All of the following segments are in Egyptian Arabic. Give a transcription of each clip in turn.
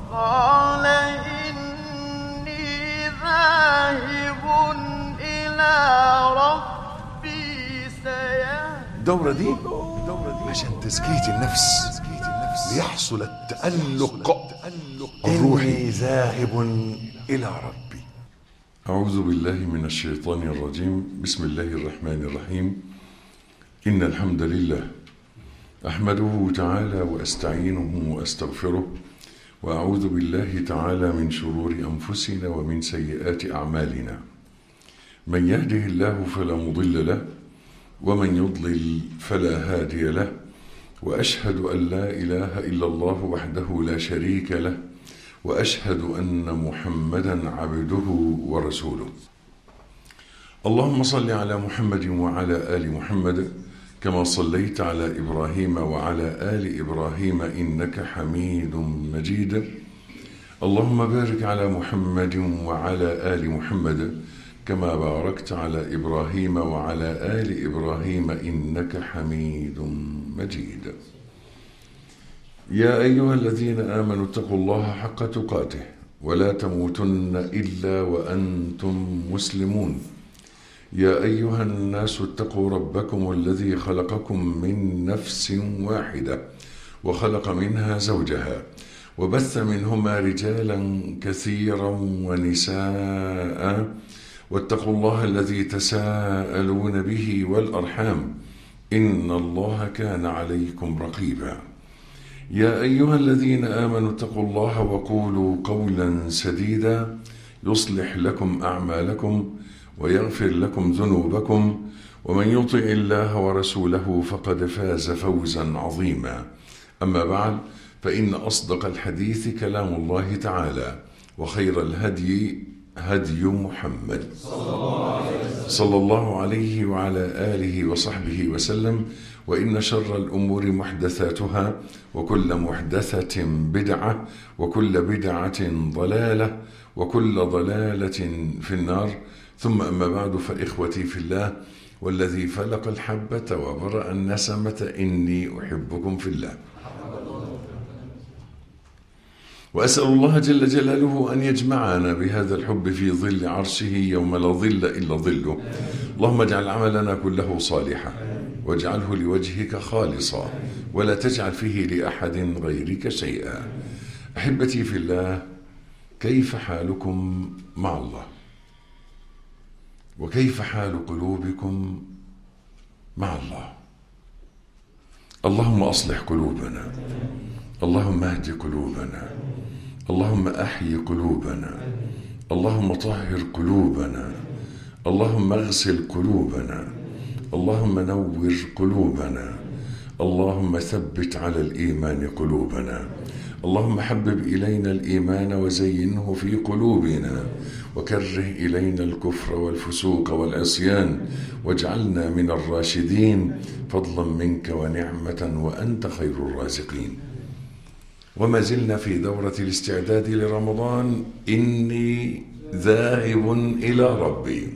قال إني ذاهب إلى ربي سيهدين الدورة دي عشان تزكية النفس ليحصل التألق الروحي ذاهب إلى ربي أعوذ بالله من الشيطان الرجيم بسم الله الرحمن الرحيم إن الحمد لله أحمده تعالى وأستعينه وأستغفره وأعوذ بالله تعالى من شرور أنفسنا ومن سيئات أعمالنا من يهده الله فلا مضل له ومن يضلل فلا هادي له وأشهد أن لا إله إلا الله وحده لا شريك له وأشهد أن محمدا عبده ورسوله اللهم صل على محمد وعلى آل محمد كما صليت على إبراهيم وعلى آل إبراهيم إنك حميد مجيد اللهم بارك على محمد وعلى آل محمد كما باركت على إبراهيم وعلى آل إبراهيم إنك حميد مجيد يا أيها الذين آمنوا اتقوا الله حق تقاته ولا تموتن إلا وأنتم مسلمون يا أيها الناس اتقوا ربكم الذي خلقكم من نفس واحدة وخلق منها زوجها وبث منهما رجالا كثيرا ونساء واتقوا الله الذي تساءلون به والأرحام إن الله كان عليكم رقيبا يا أيها الذين آمنوا اتقوا الله وقولوا قولا سديدا يصلح لكم أعمالكم ويغفر لكم ذنوبكم ومن يطع الله ورسوله فقد فاز فوزا عظيما أما بعد فإن أصدق الحديث كلام الله تعالى وخير الهدي هدي محمد صلى الله عليه وعلى آله وصحبه وسلم وإن شر الأمور محدثاتها وكل محدثة بدعة وكل بدعة ضلالة وكل ضلالة في النار ثم أما بعد فإخوتي في الله والذي فلق الحبة وبرأ النسمة إني أحبكم في الله وأسأل الله جل جلاله أن يجمعنا بهذا الحب في ظل عرشه يوم لا ظل إلا ظله اللهم اجعل عملنا كله صالحا واجعله لوجهك خالصا ولا تجعل فيه لأحد غيرك شيئا أحبتي في الله كيف حالكم مع الله وكيف حال قلوبكم مع الله اللهم أصلح قلوبنا اللهم اهد قلوبنا اللهم احي قلوبنا اللهم طهر قلوبنا اللهم اغسل قلوبنا اللهم نور قلوبنا اللهم ثبت على الايمان قلوبنا اللهم حبب الينا الايمان وزينه في قلوبنا وكره الينا الكفر والفسوق والعصيان واجعلنا من الراشدين فضلا منك ونعمه وانت خير الرازقين وما زلنا في دورة الاستعداد لرمضان إني ذاهب إلى ربي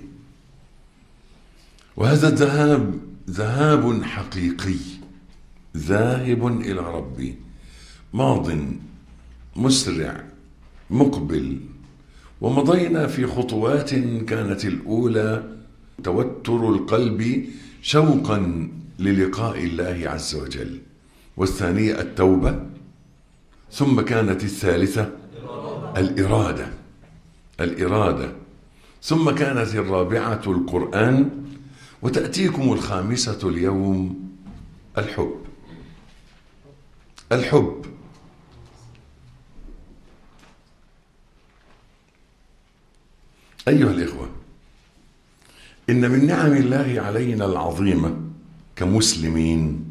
وهذا الذهاب ذهاب حقيقي ذاهب إلى ربي ماض مسرع مقبل ومضينا في خطوات كانت الأولى توتر القلب شوقا للقاء الله عز وجل والثانية التوبة ثم كانت الثالثة الإرادة الإرادة ثم كانت الرابعة القرآن وتأتيكم الخامسة اليوم الحب الحب أيها الإخوة إن من نعم الله علينا العظيمة كمسلمين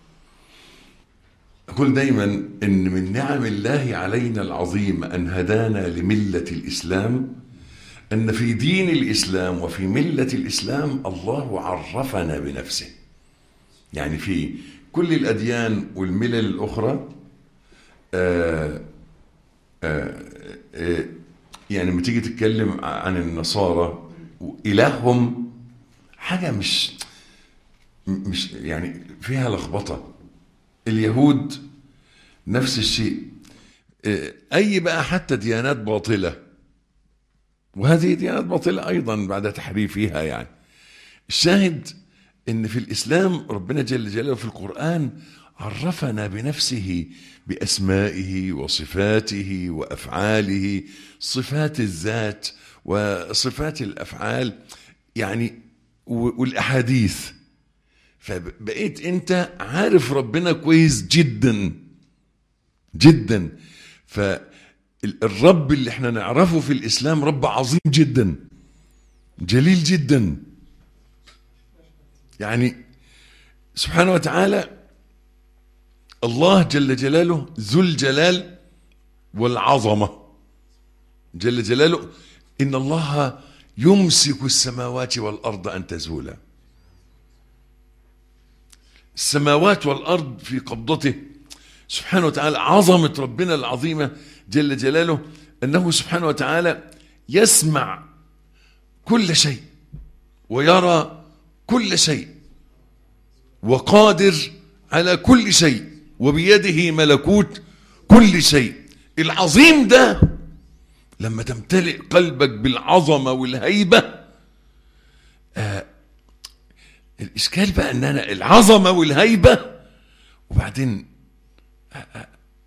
أقول دايما إن من نعم الله علينا العظيمة أن هدانا لملة الإسلام أن في دين الإسلام وفي ملة الإسلام الله عرفنا بنفسه يعني في كل الأديان والملل الأخرى آآ آآ آآ يعني لما تيجي تتكلم عن النصارى إلههم حاجة مش مش يعني فيها لخبطة اليهود نفس الشيء آه، اي بقى حتى ديانات باطله وهذه ديانات باطله ايضا بعد تحريفها يعني الشاهد ان في الاسلام ربنا جل جلاله في القران عرفنا بنفسه باسمائه وصفاته وافعاله صفات الذات وصفات الافعال يعني و- والاحاديث فبقيت انت عارف ربنا كويس جدا جدا فالرب اللي احنا نعرفه في الاسلام رب عظيم جدا جليل جدا يعني سبحانه وتعالى الله جل جلاله ذو الجلال والعظمه جل جلاله ان الله يمسك السماوات والارض ان تزولا السماوات والارض في قبضته سبحانه وتعالى عظمه ربنا العظيمه جل جلاله انه سبحانه وتعالى يسمع كل شيء ويرى كل شيء وقادر على كل شيء وبيده ملكوت كل شيء العظيم ده لما تمتلئ قلبك بالعظمة والهيبة آه الإشكال بقى أن أنا العظمة والهيبة وبعدين آه، آه،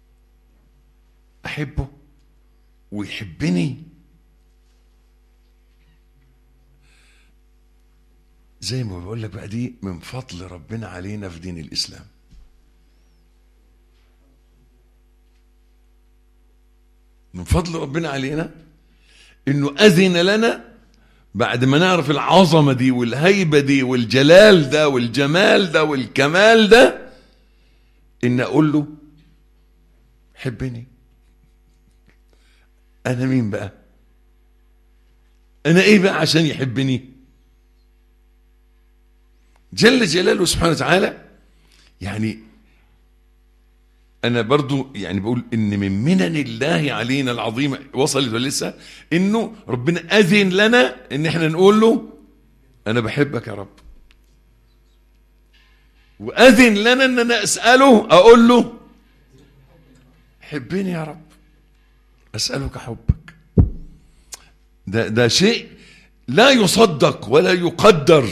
أحبه ويحبني زي ما بقول لك بقى دي من فضل ربنا علينا في دين الإسلام من فضل ربنا علينا انه اذن لنا بعد ما نعرف العظمه دي والهيبه دي والجلال ده والجمال ده والكمال ده ان اقول له حبني انا مين بقى انا ايه بقى عشان يحبني جل جلاله سبحانه وتعالى يعني انا برضو يعني بقول ان من منن الله علينا العظيمه وصلت ولا لسه انه ربنا اذن لنا ان احنا نقول له انا بحبك يا رب واذن لنا ان انا اساله اقول له حبني يا رب اسالك حبك ده ده شيء لا يصدق ولا يقدر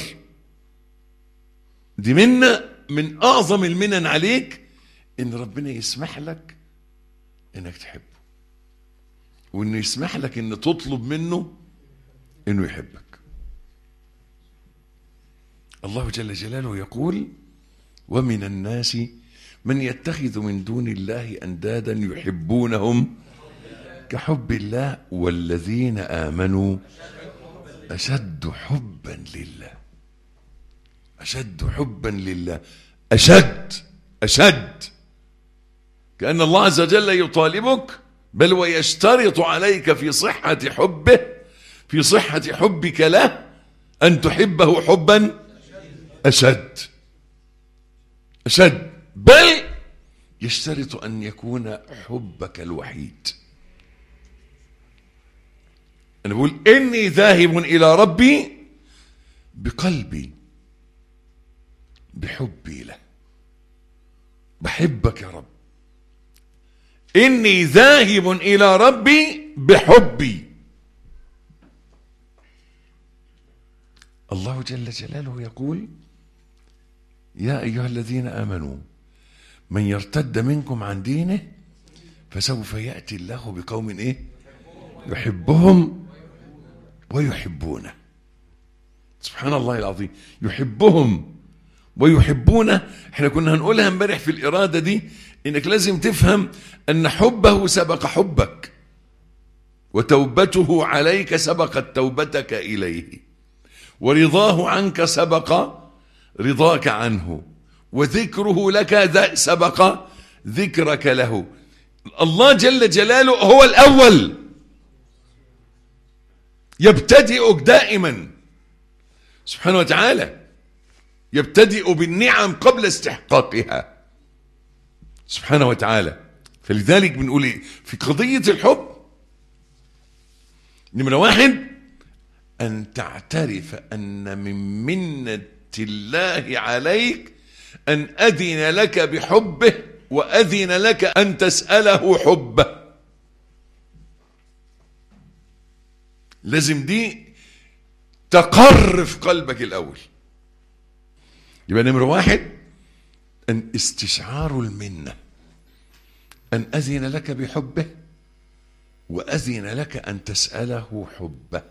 دي منة من اعظم المنن عليك ان ربنا يسمح لك انك تحبه وانه يسمح لك ان تطلب منه انه يحبك الله جل جلاله يقول ومن الناس من يتخذ من دون الله اندادا يحبونهم كحب الله والذين امنوا اشد حبا لله اشد حبا لله اشد اشد كأن الله عز وجل يطالبك بل ويشترط عليك في صحة حبه في صحة حبك له أن تحبه حبا أشد أشد بل يشترط أن يكون حبك الوحيد أنا بقول إني ذاهب إلى ربي بقلبي بحبي له بحبك يا رب إني ذاهب إلى ربي بحبي الله جل جلاله يقول يا أيها الذين آمنوا من يرتد منكم عن دينه فسوف يأتي الله بقوم إيه يحبهم ويحبونه سبحان الله العظيم يحبهم ويحبونه احنا كنا هنقولها امبارح في الإرادة دي انك لازم تفهم ان حبه سبق حبك وتوبته عليك سبقت توبتك اليه ورضاه عنك سبق رضاك عنه وذكره لك ذا سبق ذكرك له الله جل جلاله هو الاول يبتدئك دائما سبحانه وتعالى يبتدئ بالنعم قبل استحقاقها سبحانه وتعالى فلذلك بنقول ايه في قضية الحب نمرة واحد أن تعترف أن من منة الله عليك أن أذن لك بحبه وأذن لك أن تسأله حبه لازم دي تقر في قلبك الاول يبقى نمرة واحد ان استشعار المنة ان اذن لك بحبه واذن لك ان تسأله حبه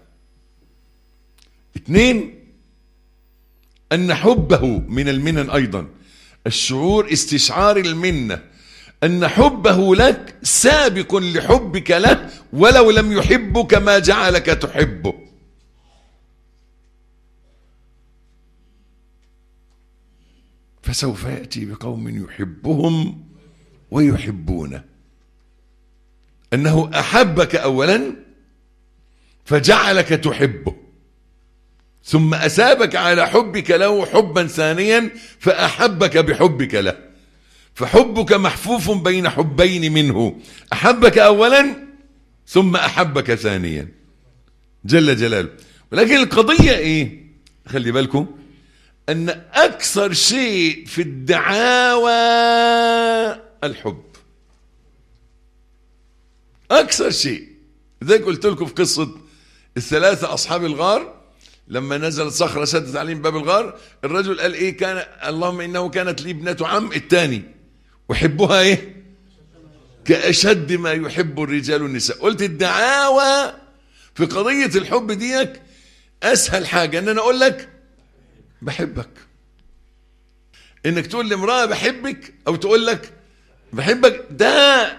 اثنين ان حبه من المنن ايضا الشعور استشعار المنه ان حبه لك سابق لحبك له ولو لم يحبك ما جعلك تحبه فسوف ياتي بقوم يحبهم ويحبونه انه احبك اولا فجعلك تحبه ثم أسابك على حبك له حبا ثانيا فأحبك بحبك له فحبك محفوف بين حبين منه أحبك أولا ثم أحبك ثانيا جل جلاله ولكن القضية إيه خلي بالكم أن أكثر شيء في الدعاوى الحب أكثر شيء زي قلت لكم في قصة الثلاثة أصحاب الغار لما نزلت صخرة سدت عليهم باب الغار الرجل قال ايه كان اللهم انه كانت لي ابنة عم الثاني احبها ايه كأشد ما يحب الرجال النساء قلت الدعاوى في قضية الحب ديك اسهل حاجة ان انا اقول لك بحبك انك تقول لامرأة بحبك او تقول لك بحبك ده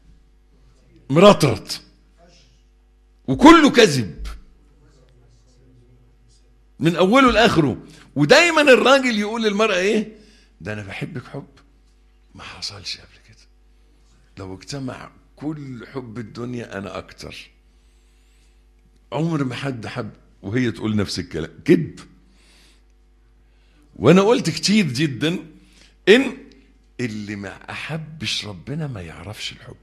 مرطرط وكله كذب من اوله لاخره ودايما الراجل يقول للمراه ايه ده انا بحبك حب ما حصلش قبل كده لو اجتمع كل حب الدنيا انا اكتر عمر ما حد حب وهي تقول نفس الكلام كذب وانا قلت كتير جدا ان اللي ما احبش ربنا ما يعرفش الحب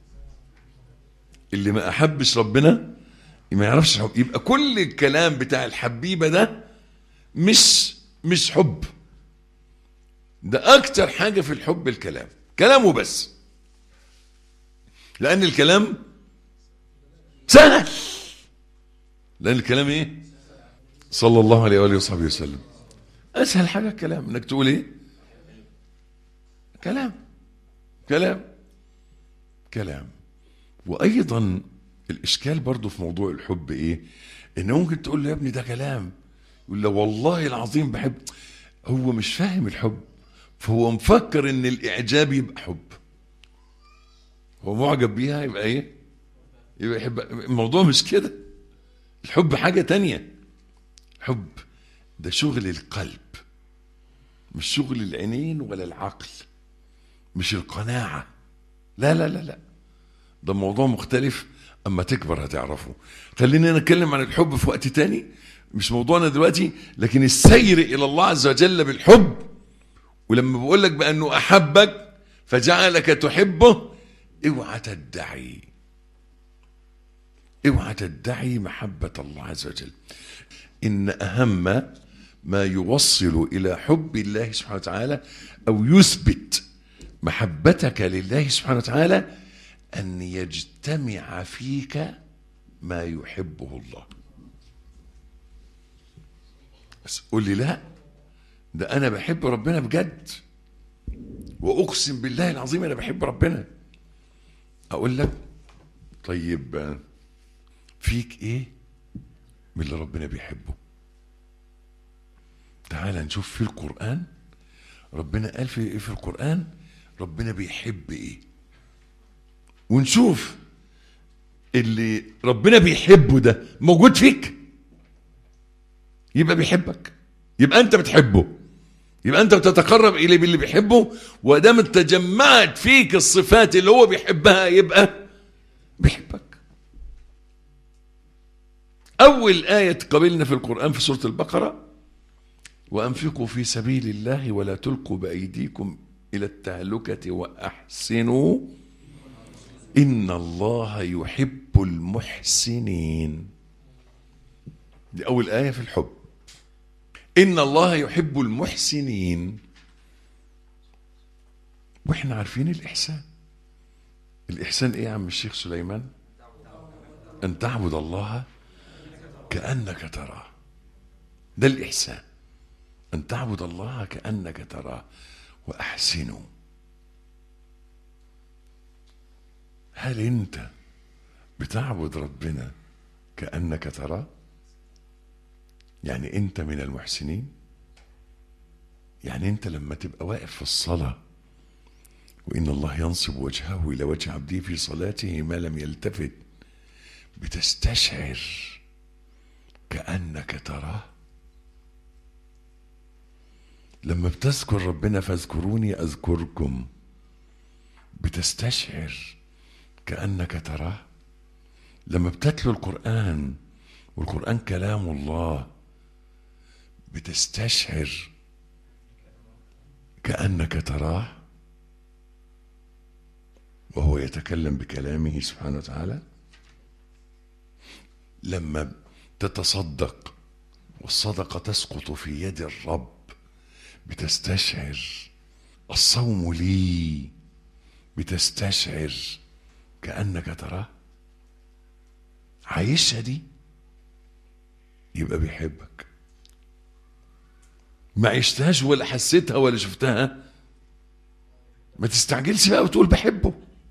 اللي ما احبش ربنا ما يعرفش الحب يبقى كل الكلام بتاع الحبيبه ده مش مش حب ده اكتر حاجه في الحب الكلام كلامه بس لان الكلام سهل لان الكلام ايه صلى الله عليه واله وصحبه وسلم اسهل حاجه الكلام انك تقول ايه كلام كلام كلام وايضا الاشكال برضو في موضوع الحب ايه ان ممكن تقول له يا ابني ده كلام يقول له والله العظيم بحب هو مش فاهم الحب فهو مفكر ان الاعجاب يبقى حب هو معجب بيها يبقى ايه يبقى يحب الموضوع مش كده الحب حاجه تانية الحب ده شغل القلب مش شغل العينين ولا العقل مش القناعه لا لا لا لا ده موضوع مختلف اما تكبر هتعرفه خلينا نتكلم عن الحب في وقت تاني مش موضوعنا دلوقتي لكن السير الى الله عز وجل بالحب ولما بقول لك بانه احبك فجعلك تحبه اوعى تدعي اوعى تدعي محبه الله عز وجل ان اهم ما يوصل الى حب الله سبحانه وتعالى او يثبت محبتك لله سبحانه وتعالى أن يجتمع فيك ما يحبه الله بس قول لي لا ده أنا بحب ربنا بجد وأقسم بالله العظيم أنا بحب ربنا أقول لك طيب فيك إيه من اللي ربنا بيحبه تعال نشوف في القرآن ربنا قال في إيه في القرآن ربنا بيحب إيه ونشوف اللي ربنا بيحبه ده موجود فيك يبقى بيحبك يبقى انت بتحبه يبقى انت بتتقرب اليه باللي بيحبه ودام تجمعت فيك الصفات اللي هو بيحبها يبقى بيحبك اول ايه قابلنا في القران في سوره البقره وانفقوا في سبيل الله ولا تلقوا بايديكم الى التهلكه واحسنوا إن الله يحب المحسنين دي أول آية في الحب إن الله يحب المحسنين وإحنا عارفين الإحسان الإحسان إيه يا عم الشيخ سليمان أن تعبد الله كأنك تراه ده الإحسان أن تعبد الله كأنك تراه وأحسنوا هل أنت بتعبد ربنا كأنك تراه يعني أنت من المحسنين يعني أنت لما تبقى واقف في الصلاة وإن الله ينصب وجهه إلى وجه عبده في صلاته ما لم يلتفت بتستشعر كأنك تراه لما بتذكر ربنا فاذكروني أذكركم بتستشعر كأنك تراه لما بتتلو القرآن والقرآن كلام الله بتستشعر كأنك تراه وهو يتكلم بكلامه سبحانه وتعالى لما تتصدق والصدقة تسقط في يد الرب بتستشعر الصوم لي بتستشعر كأنك تراه عايشها دي يبقى بيحبك ما عشتهاش ولا حسيتها ولا شفتها ما تستعجلش بقى وتقول بحبه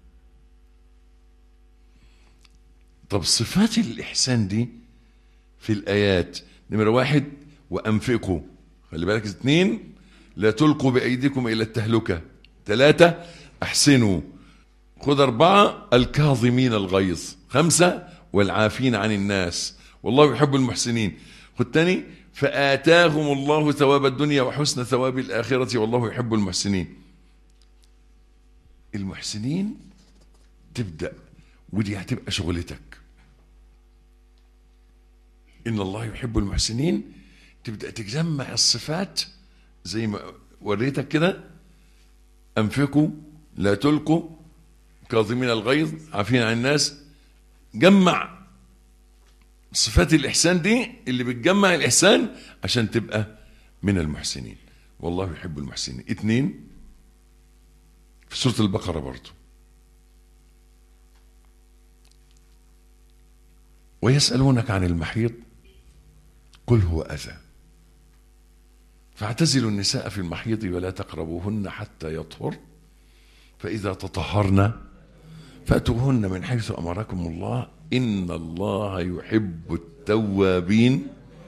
طب صفات الإحسان دي في الآيات نمرة واحد وأنفقوا خلي بالك اثنين لا تلقوا بأيديكم إلى التهلكة ثلاثة أحسنوا خذ أربعة الكاظمين الغيظ خمسة والعافين عن الناس والله يحب المحسنين خذ تاني فآتاهم الله ثواب الدنيا وحسن ثواب الآخرة والله يحب المحسنين المحسنين تبدأ ودي هتبقى شغلتك إن الله يحب المحسنين تبدأ تجمع الصفات زي ما وريتك كده أنفقوا لا تلقوا كاظمين الغيظ عافين عن الناس جمع صفات الإحسان دي اللي بتجمع الإحسان عشان تبقى من المحسنين والله يحب المحسنين اتنين في سورة البقرة برضو ويسألونك عن المحيط قل هو أذى فاعتزلوا النساء في المحيض ولا تقربوهن حتى يطهر فإذا تطهرن فأتوهن من حيث أمركم الله إن الله يحب التوابين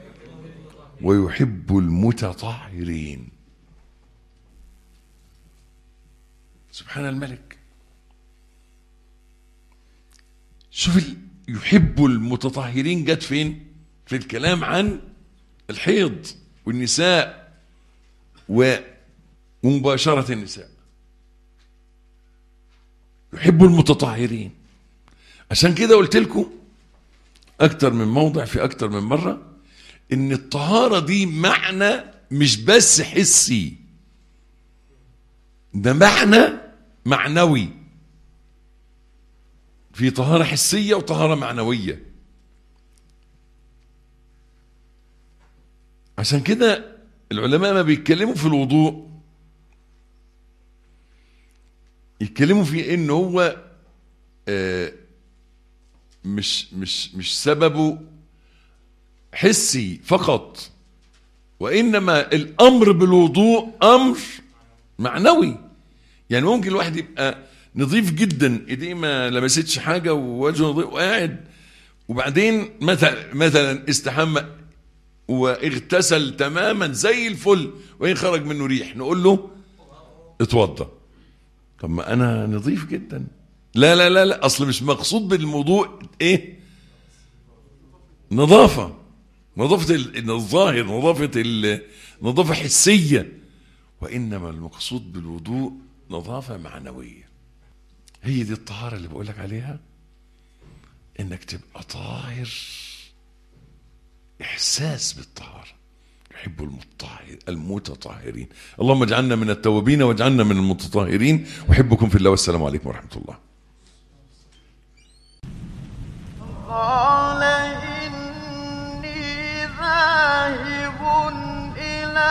ويحب المتطهرين سبحان الملك شوف ال- يحب المتطهرين جت فين في الكلام عن الحيض والنساء و- ومباشرة النساء يحب المتطهرين عشان كده قلت لكم أكتر من موضع في أكتر من مرة إن الطهارة دي معنى مش بس حسي ده معنى معنوي في طهارة حسية وطهارة معنوية عشان كده العلماء ما بيتكلموا في الوضوء يتكلموا في ان هو آه، مش مش مش سببه حسي فقط وانما الامر بالوضوء امر معنوي يعني ممكن الواحد يبقى نظيف جدا ايديه ما لمستش حاجه ووجهه نظيف وقاعد وبعدين مثلا مثلا استحمى واغتسل تماما زي الفل وين خرج منه ريح نقول له اتوضى طب ما انا نظيف جدا لا لا لا لا اصل مش مقصود بالموضوع ايه نظافه نظافه ال- الظاهر نظافه ال- نظافه حسيه وانما المقصود بالوضوء نظافه معنويه هي دي الطهاره اللي بقول لك عليها انك تبقى طاهر احساس بالطهاره يحب المطهر المتطهرين اللهم اجعلنا من التوابين واجعلنا من المتطهرين احبكم في الله والسلام عليكم ورحمه الله قال إني ذاهب إلى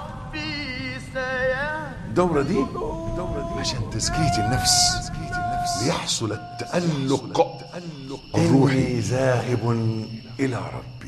ربي سيهدين الدورة دي دورة دي عشان تزكية النفس ليحصل التألق الروحي ذاهب إلى ربي